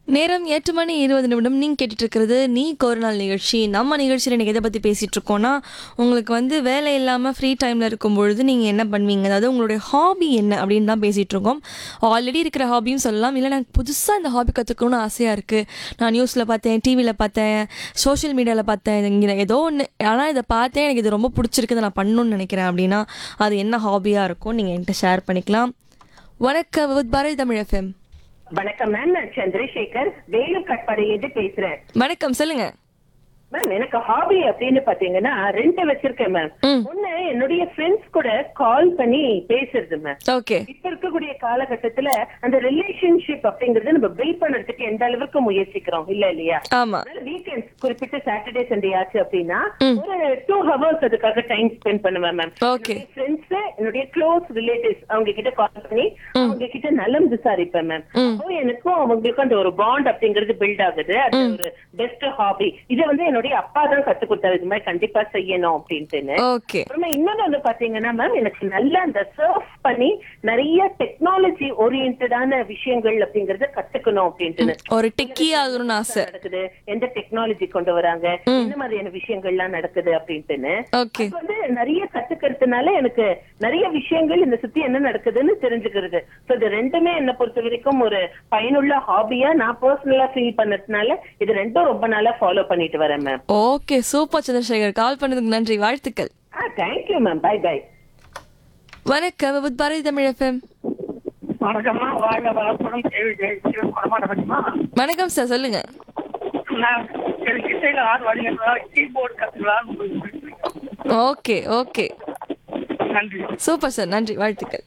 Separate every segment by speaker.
Speaker 1: நேரம் எட்டு மணி இருபது நிமிடம் நீங்கள் கேட்டுட்டு இருக்கிறது நீ ஒரு நாள் நிகழ்ச்சி நம்ம நிகழ்ச்சியில் இன்றைக்கி எதை பற்றி பேசிகிட்டு இருக்கோம்னா உங்களுக்கு வந்து வேலை இல்லாமல் ஃப்ரீ டைமில் இருக்கும் பொழுது நீங்கள் என்ன பண்ணுவீங்க அதாவது உங்களுடைய ஹாபி என்ன அப்படின்னு தான் பேசிகிட்டு இருக்கோம் ஆல்ரெடி இருக்கிற ஹாபியும் சொல்லலாம் இல்லை எனக்கு புதுசாக இந்த ஹாபி கற்றுக்கணும்னு ஆசையாக இருக்குது நான் நியூஸில் பார்த்தேன் டிவியில் பார்த்தேன் சோஷியல் மீடியாவில் பார்த்தேன் இங்கே ஏதோ ஒன்று ஆனால் இதை பார்த்தேன் எனக்கு இது ரொம்ப பிடிச்சிருக்கு இதை நான் பண்ணணும்னு நினைக்கிறேன் அப்படின்னா அது என்ன ஹாபியாக இருக்கும் நீங்கள் என்கிட்ட ஷேர் பண்ணிக்கலாம் வணக்கம் வித் பாரதி தமிழ் எஃப்எம்
Speaker 2: வணக்கம் மேம் நான் சந்திரசேகர் வேலூர் கட்பாடியிலிருந்து பேசுறேன்
Speaker 1: வணக்கம் சொல்லுங்க
Speaker 2: மேம் எனக்கு ஹாபி அப்படின்னு பாத்தீங்கன்னா ரெண்டு வச்சிருக்கேன் மேம்
Speaker 1: ம்.
Speaker 2: ஒண்ணு என்னுடைய ஃப்ரெண்ட்ஸ் கூட கால் பண்ணி பேசுறது மேம்
Speaker 1: ஓகே
Speaker 2: இப்ப இருக்கக்கூடிய காலகட்டத்துல அந்த ரிலேஷன்ஷிப் அப்படிங்கறது நம்ம பில்ட் பண்றதுக்கு எந்த அளவுக்கு முயற்சிக்கிறோம் இல்ல இல்லையா
Speaker 1: ஆமா
Speaker 2: வீக்கெண்ட்ஸ் குறிப்பிட்ட சாட்டர்டே சண்டே ஆச்சு அப்படின்னா ஒரு டூ ஹவர்ஸ் அதுக்காக டைம் ஸ்பெண்ட் பண்ணுவேன் மேம்
Speaker 1: ஓகே
Speaker 2: ஃப்ரெண்ட்ஸ் என்னுடைய க்ளோஸ் ரிலேட்டிவ்ஸ் அவங்க கிட்ட கால் பண்ணி அவங்க கிட்ட நலம் விசாரிப்பேன் மேம் அப்போ எனக்கும் அவங்களுக்கும் அந்த ஒரு பாண்ட் அப்படிங்கிறது பில்ட் ஆகுது அது ஒரு பெஸ்ட் ஹாபி இதை வந்து என்னுடைய அப்பா தான் கத்து கொடுத்தாரு இது மாதிரி கண்டிப்பா செய்யணும் அப்படின்ட்டுன்னு
Speaker 1: ஓகே
Speaker 2: அப்புறமா இன்னொன்னு வந்து பாத்தீங்கன்னா மேம் எனக்கு நல்லா அந்த சர்ஃப் பண்ணி நிறைய டெக்னாலஜி ஓரியன்டான விஷயங்கள் அப்படிங்கறத கத்துக்கணும் அப்படின்ட்டு
Speaker 1: ஒரு டெக்கி ஆகணும்னு ஆசை
Speaker 2: நடக்குது எந்த டெக்னாலஜி கொண்டு வராங்க என்ன மாதிரியான விஷயங்கள்லாம் நடக்குது அப்படின்ட்டுன்னு
Speaker 1: ஓகே
Speaker 2: அப்ப வந்து நிறைய கத்துக்கிறதுனால எனக்கு நிறைய விஷயங்கள் இந்த சுத்தி என்ன நடக்குதுன்னு தெரிஞ்சுக்கிறது சோ இது ரெண்டுமே என்ன பொறுத்த வரைக்கும் ஒரு பயனுள்ள ஹாபியா நான் பர்சனலா ஃபீல் பண்ணதுனால இது ரெண்டும் ரொம்ப நாளா ஃபாலோ பண்ணிட்டு வரேன் ma'am
Speaker 1: okay super Chandrasekar call பண்ணதுக்கு நன்றி வாழ்த்துக்கள்
Speaker 2: ஆ தேங்க்யூ மேம் பை பை
Speaker 1: வணக்கம் வித் பாரதி தமிழ் எஃப்எம்
Speaker 3: வணக்கம்மா வாழ்க வளப்படும் கேள்வி கேட்கிறேன் குணமான பற்றிமா
Speaker 1: வணக்கம் சார் சொல்லுங்க
Speaker 3: நான் எனக்கு இசையில ஆறு வழிகளா கீபோர்டு கத்துக்கலாம்னு உங்களுக்கு விரும்புறேன்.
Speaker 1: ஓகே ஓகே
Speaker 3: நன்றி
Speaker 1: சூப்பர் சார் நன்றி வாழ்த்துக்கள்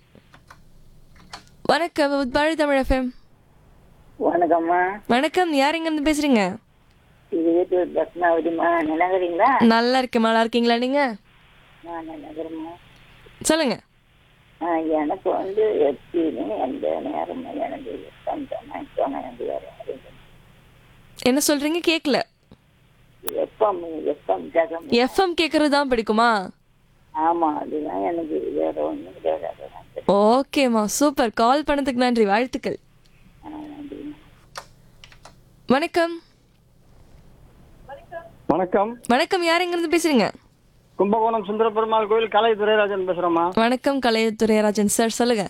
Speaker 1: வணக்கம் வித் பாரதி தமிழ் எஃப்எம்
Speaker 4: வணக்கம்மா
Speaker 1: வணக்கம் யார் எங்க இருந்து பேசுறீங்க
Speaker 4: இது வீட்டு பத்மாவதிம்மா நிலங்குறீங்களா
Speaker 1: நல்லா இருக்கேன் நல்லா இருக்கீங்களா நீங்க
Speaker 4: நான் நிலங்குறேம்மா
Speaker 1: சொல்லுங்க
Speaker 4: ஆ, எனக்கு வந்து எப்பயுமே எந்த நேரமும் எனக்கு கொஞ்சம் எனக்கு வேற
Speaker 1: என்ன சொல்றீங்க கேட்கல
Speaker 4: எப்பம் எப்பம் ஜகம்
Speaker 1: எஃப்எம் கேட்கறது தான் பிடிக்குமா
Speaker 4: ஆமா அதுதான் எனக்கு வேற ஒண்ணும் கிடையாது
Speaker 1: ஓகேம்மா சூப்பர் கால் பண்ணதுக்கு நன்றி வாழ்த்துக்கள்
Speaker 4: ஆ, நன்றிம்மா.
Speaker 1: வணக்கம்
Speaker 5: வணக்கம்
Speaker 1: வணக்கம் யார் எங்க இருந்து பேசுறீங்க
Speaker 5: கும்பகோணம் சுந்தர பெருமாள் கோயில் கலை துரைராஜன் பேசுறேம்மா
Speaker 1: வணக்கம் கலைத்துறையராஜன் சார் சொல்லுங்க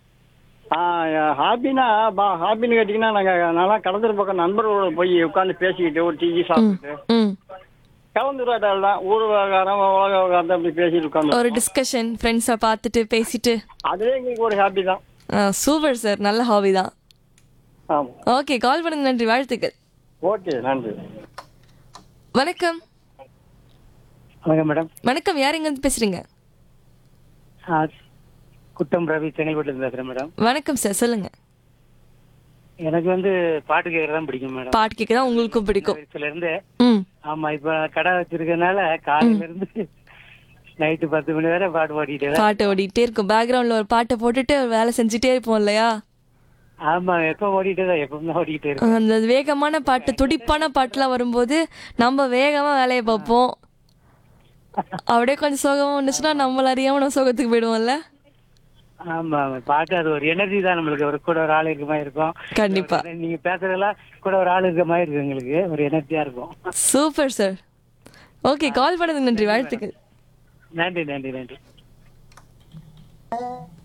Speaker 5: ஹாபினா பா ஹாபின்னு கேட்டிங்கன்னா நாங்கள் நல்லா கடத்தல் பக்கம் நண்பர்களோட போய் உட்காந்து பேசிக்கிட்டு ஒரு டீ சாப்பிட்டுட்டு
Speaker 1: ம்
Speaker 5: கலந்துரையாடல் தான் ஊர் விவகாரம் உலக விவகாரத்தை அப்படி பேசிட்டு உட்காந்து
Speaker 1: ஒரு டிஸ்கஷன் ஃப்ரெண்ட்ஸை பார்த்துட்டு பேசிட்டு
Speaker 5: அதுவே எங்களுக்கு ஒரு ஹாப்பி தான்
Speaker 1: சூப்பர் சார் நல்ல ஹாபி தான்
Speaker 5: ஆமாம்
Speaker 1: ஓகே கால் பண்ணுங்க நன்றி வாழ்த்துக்கள்
Speaker 5: ஓகே நன்றி
Speaker 1: வணக்கம்
Speaker 3: வணக்கம் மேடம்
Speaker 1: வணக்கம் யார் எங்க இருந்து பேசுறீங்க
Speaker 3: குட்டம் ரவி செங்கல்பட்டுல இருந்து பேசுறேன் மேடம்
Speaker 1: வணக்கம் சார் சொல்லுங்க
Speaker 3: எனக்கு வந்து பாட்டு கேட்கறது தான் பிடிக்கும் மேடம்
Speaker 1: பாட்டு கேட்க தான் உங்களுக்கும் பிடிக்கும்
Speaker 3: வயசுல இருந்து
Speaker 1: ம்
Speaker 3: ஆமா இப்ப கடை வச்சிருக்கனால காலையில இருந்து நைட்டு பத்து மணி வரை பாட்டு பாடிட்டு தான்.
Speaker 1: பாட்டு ஓடிட்டே இருக்கும் பேக்ரவுண்ட்ல ஒரு பாட்டை போட்டுட்டு வேலை செஞ்சுட்டே இருப்போம் இல்லையா
Speaker 3: ஆமா எப்ப ஓடிட்டே தான் எப்பவும் தான் ஓடிக்கிட்டே இருக்கு
Speaker 1: அந்த வேகமான பாட்டு துடிப்பான பாட்டுலாம் வரும்போது நம்ம வேகமா வேலையை பார்ப்போம் அப்படியே கொஞ்சம் சோகமா வந்துச்சுன்னா நம்மள அறியாம நம்ம சோகத்துக்கு போயிடுவோம்ல
Speaker 3: ஆமா ஆமா பாட்டு அது ஒரு எனர்ஜி தான் நம்மளுக்கு ஒரு கூட ஒரு ஆள் இருக்க மாதிரி இருக்கும்
Speaker 1: கண்டிப்பா
Speaker 3: நீங்க பேசுறதெல்லாம் கூட ஒரு ஆள் இருக்க மாதிரி இருக்கு எங்களுக்கு ஒரு எனர்ஜியா இருக்கும்
Speaker 1: சூப்பர் சார் ஓகே கால் பண்ணதுக்கு நன்றி வாழ்த்துக்கள்
Speaker 3: நன்றி நன்றி நன்றி